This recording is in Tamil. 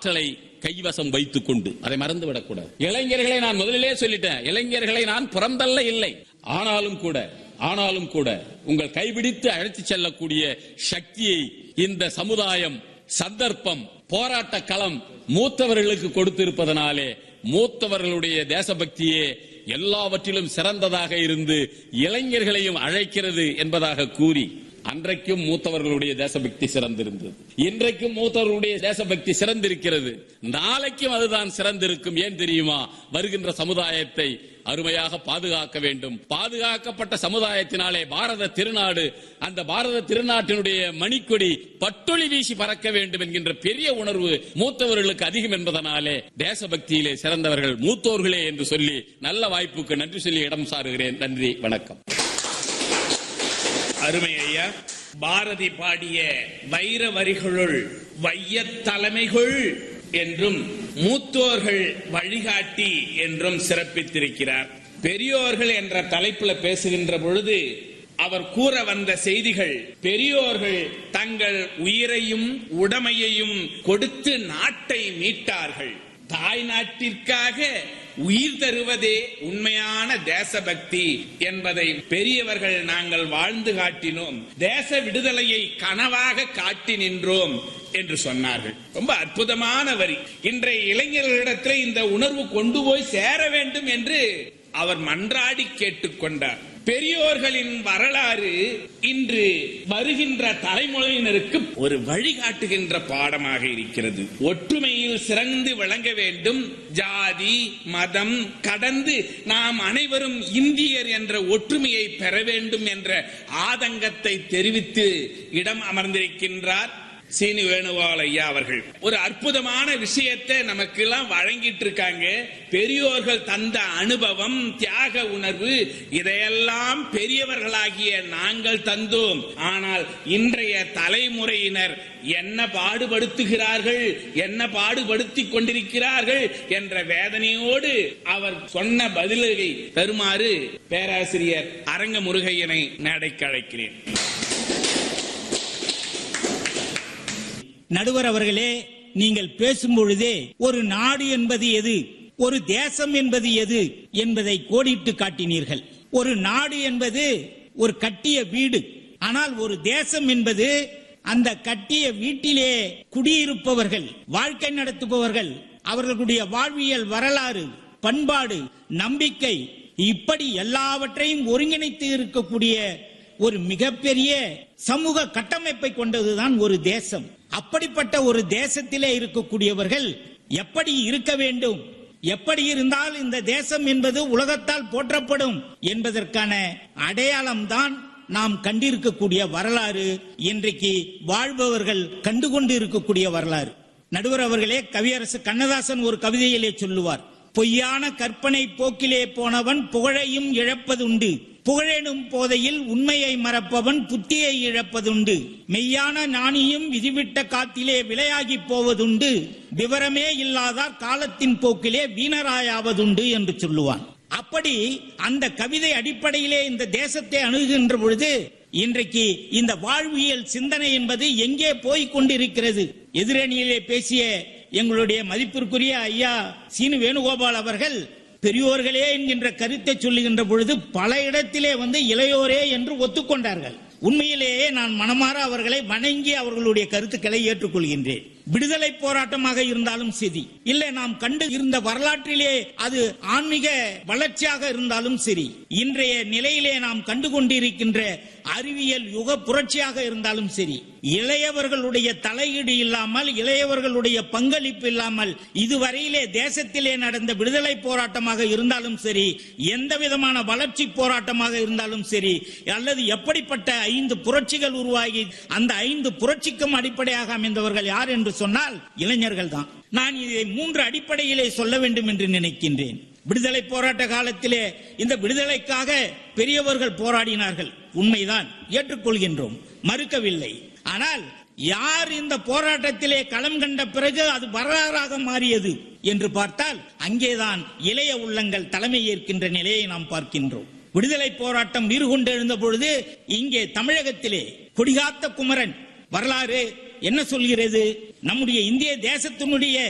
ஆற்றலை கைவசம் வைத்துக் கொண்டு அதை மறந்து விடக்கூடாது இளைஞர்களை நான் முதலிலே சொல்லிட்டேன் இளைஞர்களை நான் புறந்தள்ள இல்லை ஆனாலும் கூட ஆனாலும் கூட உங்கள் கைபிடித்து அழைத்து செல்லக்கூடிய சக்தியை இந்த சமுதாயம் சந்தர்ப்பம் போராட்ட களம் மூத்தவர்களுக்கு கொடுத்திருப்பதனாலே மூத்தவர்களுடைய தேசபக்தியே எல்லாவற்றிலும் சிறந்ததாக இருந்து இளைஞர்களையும் அழைக்கிறது என்பதாக கூறி அன்றைக்கும் மூத்தவர்களுடைய தேசபக்தி சிறந்திருந்தது இன்றைக்கும் மூத்தவர்களுடைய தேசபக்தி சிறந்திருக்கிறது நாளைக்கும் அதுதான் சிறந்திருக்கும் ஏன் தெரியுமா வருகின்ற சமுதாயத்தை அருமையாக பாதுகாக்க வேண்டும் பாதுகாக்கப்பட்ட சமுதாயத்தினாலே பாரத திருநாடு அந்த பாரத திருநாட்டினுடைய மணிக்கொடி பட்டொளி வீசி பறக்க வேண்டும் என்கின்ற பெரிய உணர்வு மூத்தவர்களுக்கு அதிகம் என்பதனாலே தேசபக்தியிலே சிறந்தவர்கள் மூத்தோர்களே என்று சொல்லி நல்ல வாய்ப்புக்கு நன்றி சொல்லி இடம் சாருகிறேன் நன்றி வணக்கம் அருமை ஐயா பாரதி பாடிய வைர வரிகளுள் வையத் தலைமைகள் என்றும் மூத்தோர்கள் வழிகாட்டி என்றும் சிறப்பித்திருக்கிறார் பெரியோர்கள் என்ற தலைப்புல பேசுகின்ற பொழுது அவர் கூற வந்த செய்திகள் பெரியோர்கள் தங்கள் உயிரையும் உடமையையும் கொடுத்து நாட்டை மீட்டார்கள் தாய் நாட்டிற்காக உயிர் தருவதே உண்மையான தேசபக்தி என்பதை பெரியவர்கள் நாங்கள் வாழ்ந்து காட்டினோம் தேச விடுதலையை கனவாக காட்டி நின்றோம் என்று சொன்னார்கள் ரொம்ப அற்புதமான வரி இன்றைய இளைஞர்களிடத்தில் இந்த உணர்வு கொண்டு போய் சேர வேண்டும் என்று அவர் மன்றாடி கேட்டுக்கொண்டார் பெரியோர்களின் வரலாறு இன்று வருகின்ற தலைமுறையினருக்கு ஒரு வழிகாட்டுகின்ற பாடமாக இருக்கிறது ஒற்றுமையில் சிறந்து விளங்க வேண்டும் ஜாதி மதம் கடந்து நாம் அனைவரும் இந்தியர் என்ற ஒற்றுமையை பெற வேண்டும் என்ற ஆதங்கத்தை தெரிவித்து இடம் அமர்ந்திருக்கின்றார் சீனி வேணுகோபால் ஐயா அவர்கள் ஒரு அற்புதமான விஷயத்தை நமக்கு எல்லாம் வழங்கிட்டு இருக்காங்க பெரியோர்கள் தந்த அனுபவம் தியாக உணர்வு இதையெல்லாம் பெரியவர்களாகிய நாங்கள் தந்தோம் ஆனால் இன்றைய தலைமுறையினர் என்ன பாடுபடுத்துகிறார்கள் என்ன பாடுபடுத்திக் கொண்டிருக்கிறார்கள் என்ற வேதனையோடு அவர் சொன்ன பதிலை தருமாறு பேராசிரியர் அரங்க முருகையனை மேடைக்கு அழைக்கிறேன் நடுவர் அவர்களே நீங்கள் பேசும் பொழுதே ஒரு நாடு என்பது எது ஒரு தேசம் என்பது எது என்பதை கோடிட்டு காட்டினீர்கள் ஒரு நாடு என்பது ஒரு கட்டிய வீடு ஆனால் ஒரு தேசம் என்பது அந்த கட்டிய வீட்டிலே குடியிருப்பவர்கள் வாழ்க்கை நடத்துபவர்கள் அவர்களுடைய வாழ்வியல் வரலாறு பண்பாடு நம்பிக்கை இப்படி எல்லாவற்றையும் ஒருங்கிணைத்து இருக்கக்கூடிய ஒரு மிகப்பெரிய சமூக கட்டமைப்பை கொண்டதுதான் ஒரு தேசம் அப்படிப்பட்ட ஒரு தேசத்திலே இருக்கக்கூடியவர்கள் எப்படி இருக்க வேண்டும் எப்படி இருந்தால் இந்த தேசம் என்பது உலகத்தால் போற்றப்படும் என்பதற்கான அடையாளம்தான் நாம் கண்டிருக்கக்கூடிய வரலாறு இன்றைக்கு வாழ்பவர்கள் கண்டுகொண்டு இருக்கக்கூடிய வரலாறு நடுவர் அவர்களே கவியரசு கண்ணதாசன் ஒரு கவிதையிலே சொல்லுவார் பொய்யான கற்பனை போக்கிலே போனவன் புகழையும் இழப்பதுண்டு புகழெனும் போதையில் உண்மையை மறப்பவன் புத்தியை இழப்பதுண்டு மெய்யான ஞானியும் விதிவிட்ட காத்திலே விலையாகி போவதுண்டு விவரமே இல்லாதார் காலத்தின் போக்கிலே வீணராயாவதுண்டு என்று சொல்லுவான் அப்படி அந்த கவிதை அடிப்படையிலே இந்த தேசத்தை அணுகுகின்ற பொழுது இன்றைக்கு இந்த வாழ்வியல் சிந்தனை என்பது எங்கே போய் கொண்டிருக்கிறது எதிரணியிலே பேசிய எங்களுடைய மதிப்பிற்குரிய ஐயா சீனு வேணுகோபால் அவர்கள் பெரியோர்களே என்கின்ற கருத்தை சொல்லுகின்ற பொழுது பல இடத்திலே வந்து இளையோரே என்று ஒத்துக்கொண்டார்கள் உண்மையிலேயே நான் மனமாற அவர்களை வணங்கி அவர்களுடைய கருத்துக்களை ஏற்றுக்கொள்கின்றேன் விடுதலை போராட்டமாக இருந்தாலும் சரி இல்லை நாம் கண்டு இருந்த வரலாற்றிலே அது ஆன்மீக வளர்ச்சியாக இருந்தாலும் சரி இன்றைய நிலையிலே நாம் கண்டு கொண்டிருக்கின்ற அறிவியல் யுக புரட்சியாக இருந்தாலும் சரி இளையவர்களுடைய தலையீடு இல்லாமல் இளையவர்களுடைய பங்களிப்பு இல்லாமல் இதுவரையிலே தேசத்திலே நடந்த விடுதலை போராட்டமாக இருந்தாலும் சரி எந்த விதமான வளர்ச்சி போராட்டமாக இருந்தாலும் சரி அல்லது எப்படிப்பட்ட ஐந்து புரட்சிகள் உருவாகி அந்த ஐந்து புரட்சிக்கும் அடிப்படையாக அமைந்தவர்கள் யார் என்று சொன்னால் இளைஞர்கள் தான் நான் இதை மூன்று அடிப்படையிலே சொல்ல வேண்டும் என்று நினைக்கின்றேன் விடுதலை போராட்ட காலத்திலே இந்த விடுதலைக்காக பெரியவர்கள் போராடினார்கள் உண்மைதான் ஏற்றுக்கொள்கின்றோம் மறுக்கவில்லை ஆனால் யார் இந்த போராட்டத்திலே களம் கண்ட பிறகு அது வரலாறாக மாறியது என்று பார்த்தால் அங்கேதான் இளைய உள்ளங்கள் தலைமை ஏற்கின்ற நிலையை நாம் பார்க்கின்றோம் விடுதலை போராட்டம் வீறு கொண்டு எழுந்த பொழுது இங்கே தமிழகத்திலே கொடிகாத்த குமரன் வரலாறு என்ன சொல்கிறது நம்முடைய இந்திய தேசத்தினுடைய